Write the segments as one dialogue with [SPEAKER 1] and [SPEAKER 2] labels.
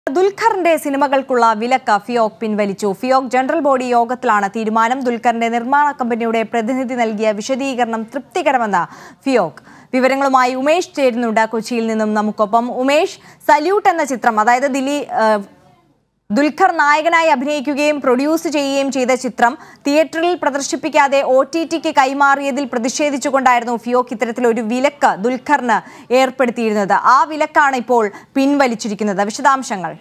[SPEAKER 1] ദുൽഖറിന്റെ സിനിമകൾക്കുള്ള വിലക്ക് ഫിയോക് പിൻവലിച്ചു FEUOK general body യോഗത്തിലാണ് തീരുമാനം ദുൽഖറിന്റെ നിർമ്മാണ കമ്പനിയുടെ പ്രതിനിധി നൽകിയ വിശദീകരണം തൃപ്തികരമെന്ന് ഫിയോക് വിവരങ്ങളുമായി ഉമേഷ് ചേരുന്നുണ്ട് കൊച്ചിയിൽ നിന്നും നമുക്കൊപ്പം ഉമേഷ് സല്യൂട്ട് എന്ന ചിത്രം അതായത് ദില്ലി ഏഹ്, ദുൽഖർ നായകനായി അഭിനയിക്കുകയും പ്രൊഡ്യൂസ് ചെയ്യുകയും ചെയ്ത ചിത്രം തിയേറ്ററിൽ പ്രദർശിപ്പിക്കാതെ ഒ ടി ടിക്ക് കൈമാറിയതിൽ പ്രതിഷേധിച്ചുകൊണ്ടായിരുന്നു ഫിയോക്ക് ഇത്തരത്തിലൊരു വിലക്ക് ദുൽഖറിന് ഏർപ്പെടുത്തിയിരുന്നത് ആ വിലക്കാണ് ഇപ്പോൾ പിൻവലിച്ചിരിക്കുന്നത് വിശദാംശങ്ങൾ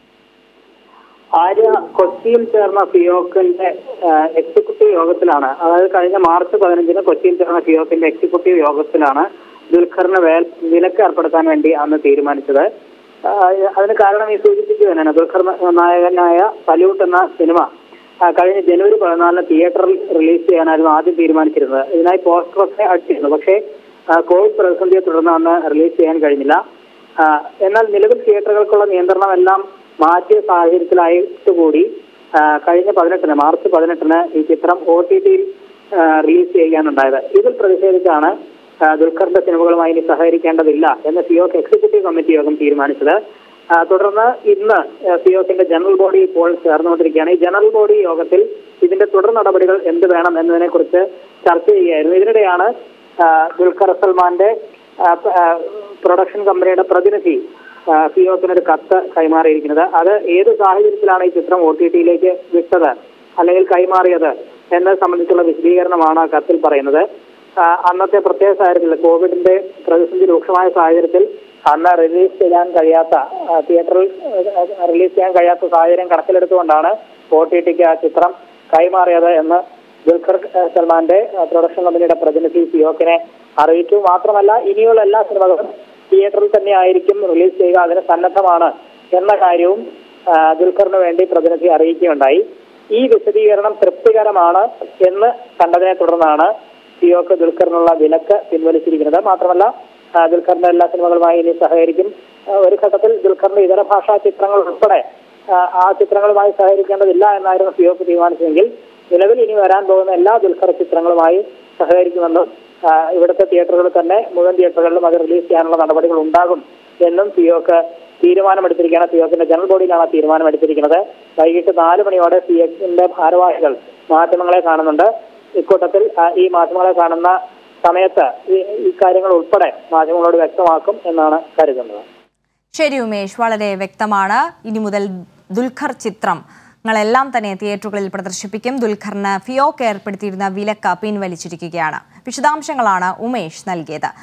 [SPEAKER 2] ആര്യ കൊച്ചിയിൽ ചേർന്ന ഫിയോക്കിന്റെ എക്സിക്യൂട്ടീവ് യോഗത്തിലാണ് അതായത് കഴിഞ്ഞ മാർച്ച് പതിനഞ്ചിന് കൊച്ചിയിൽ ചേർന്ന ഫിയോക്കിന്റെ എക്സിക്യൂട്ടീവ് യോഗത്തിലാണ് ദുൽഖറിന് വേൽ വിലക്ക് ഏർപ്പെടുത്താൻ വേണ്ടി അന്ന് തീരുമാനിച്ചത് ആ, അതിന് കാരണം ഈ സൂചിപ്പിച്ചു തന്നെയാണ് ദുൽഖർ നായകനായ സല്യൂട്ട് എന്ന സിനിമ ആ, കഴിഞ്ഞ ജനുവരി പതിനാലിന് തിയേറ്ററിൽ റിലീസ് ചെയ്യാനായിരുന്നു ആദ്യം തീരുമാനിച്ചിരുന്നത് ഇതിനായി പോസ്റ്ററൊക്കെ അടിച്ചിരുന്നു പക്ഷേ ആ, കോവിഡ് പ്രതിസന്ധിയെ തുടർന്ന് അന്ന് റിലീസ് ചെയ്യാൻ കഴിഞ്ഞില്ല ആ, എന്നാൽ നിലവിൽ തിയേറ്ററുകൾക്കുള്ള നിയന്ത്രണമെല്ലാം മാറ്റിയ സാഹചര്യത്തിലായിട്ട് കൂടി ആ, കഴിഞ്ഞ പതിനെട്ടിന് മാർച്ച് പതിനെട്ടിന് ഈ ചിത്രം ഒ ടി ടിയിൽ റിലീസ് ചെയ്യാനുണ്ടായത് ഇതിൽ പ്രതിഷേധിച്ചാണ് ആ, ദുൽഖറിന്റെ സിനിമകളുമായി ഇനി സഹകരിക്കേണ്ടതില്ല എന്ന് സിയോക്ക് എക്സിക്യൂട്ടീവ് കമ്മിറ്റി യോഗം തീരുമാനിച്ചത് ആ, തുടർന്ന് ഇന്ന് ആ, സിയോക്കിന്റെ ജനറൽ ബോഡി ഇപ്പോൾ ചേർന്നുകൊണ്ടിരിക്കുകയാണ് ഈ ജനറൽ ബോഡി യോഗത്തിൽ ഇതിന്റെ തുടർ നടപടികൾ എന്ത് വേണം എന്നതിനെ കുറിച്ച് ചർച്ച ചെയ്യുകയായിരുന്നു ഇതിനിടെയാണ് ആ, ദുൽഖർ സൽമാന്റെ ആ, പ- ആ, പ്രൊഡക്ഷൻ കമ്പനിയുടെ പ്രതിനിധി ആ, ഫിയോക്കിനൊരു കത്ത് കൈമാറിയിരിക്കുന്നത് അത് ഏത് സാഹചര്യത്തിലാണ് ഈ ചിത്രം ഒ ടി ടിയിലേക്ക് വിട്ടത് അല്ലെങ്കിൽ കൈമാറിയത് എന്നത് സംബന്ധിച്ചുള്ള വിശദീകരണമാണ് ആ കത്തിൽ പറയുന്നത് ആ, അന്നത്തെ പ്രത്യേക സാഹചര്യത്തിൽ കോവിഡിന്റെ പ്രതിസന്ധി രൂക്ഷമായ സാഹചര്യത്തിൽ അന്ന് റിലീസ് ചെയ്യാൻ കഴിയാത്ത ആ, തിയേറ്ററിൽ ആ, റിലീസ് ചെയ്യാൻ കഴിയാത്ത സാഹചര്യം കണക്കിലെടുത്തുകൊണ്ടാണ് ഒ ടി ടിക്ക് ആ ചിത്രം കൈമാറിയത് എന്ന് ദുൽഖർ ആ, സൽമാന്റെ ആ, പ്രൊഡക്ഷൻ കമ്പനിയുടെ പ്രതിനിധി സിയോക്കിനെ അറിയിച്ചു മാത്രമല്ല ഇനിയുള്ള എല്ലാ സിനിമകളും തിയേറ്ററിൽ തന്നെ ആയിരിക്കും റിലീസ് ചെയ്യുക അതിന് സന്നദ്ധമാണ് എന്ന കാര്യവും ആ, ദുൽഖറിന് വേണ്ടി പ്രതിനിധി അറിയിക്കുകയുണ്ടായി ഈ വിശദീകരണം തൃപ്തികരമാണ് എന്ന് കണ്ടതിനെ തുടർന്നാണ് സിയോക്ക് ദുൽഖറിനുള്ള വിലക്ക് പിൻവലിച്ചിരിക്കുന്നത് മാത്രമല്ല ആ, ദുൽഖറിന്റെ എല്ലാ സിനിമകളുമായി ഇനി സഹകരിക്കും ആ, ഒരു ഘട്ടത്തിൽ ദുൽഖറിന്റെ ഇതര ഭാഷാ ചിത്രങ്ങൾ ഉൾപ്പെടെ ആ, ആ ചിത്രങ്ങളുമായി സഹകരിക്കേണ്ടതില്ല എന്നായിരുന്നു സിയോക്ക് തീരുമാനിച്ചതെങ്കിൽ നിലവിൽ ഇനി വരാൻ പോകുന്ന എല്ലാ ദുൽഖർ ചിത്രങ്ങളുമായി സഹകരിക്കുമെന്നും ആ, ഇവിടുത്തെ തിയേറ്ററുകളിൽ തന്നെ മുഴുവൻ തിയേറ്ററുകളിലും അത് റിലീസ് ചെയ്യാനുള്ള നടപടികൾ ഉണ്ടാകും എന്നും സിയോക്ക് തീരുമാനമെടുത്തിരിക്കുകയാണ് സിയോക്കിന്റെ ജനറൽ ബോഡിയിലാണ് ആ തീരുമാനമെടുത്തിരിക്കുന്നത് വൈകിട്ട് നാല് മണിയോടെ സിയോക്കിന്റെ ഭാരവാഹികൾ മാധ്യമങ്ങളെ കാണുന്നുണ്ട് ഇക്കൂട്ടത്തിൽ ആ, ഈ മാധ്യമങ്ങളെ കാണുന്ന സമയത്ത് ഈ ഈ കാര്യങ്ങൾ ഉൾപ്പെടെ മാധ്യമങ്ങളോട് വ്യക്തമാക്കും എന്നാണ് കരുതുന്നത്
[SPEAKER 1] ശരി ഉമേഷ് വളരെ വ്യക്തമാണ് ഇനി മുതൽ ദുൽഖർ ചിത്രങ്ങളെല്ലാം തന്നെ തിയേറ്ററുകളിൽ പ്രദർശിപ്പിക്കും ദുൽഖറിന് ഫിയോക്ക് ഏർപ്പെടുത്തിയിരുന്ന വിലക്ക് പിൻവലിച്ചിരിക്കുകയാണ് വിശദാംശങ്ങളാണ് ഉമേഷ് നൽകിയത്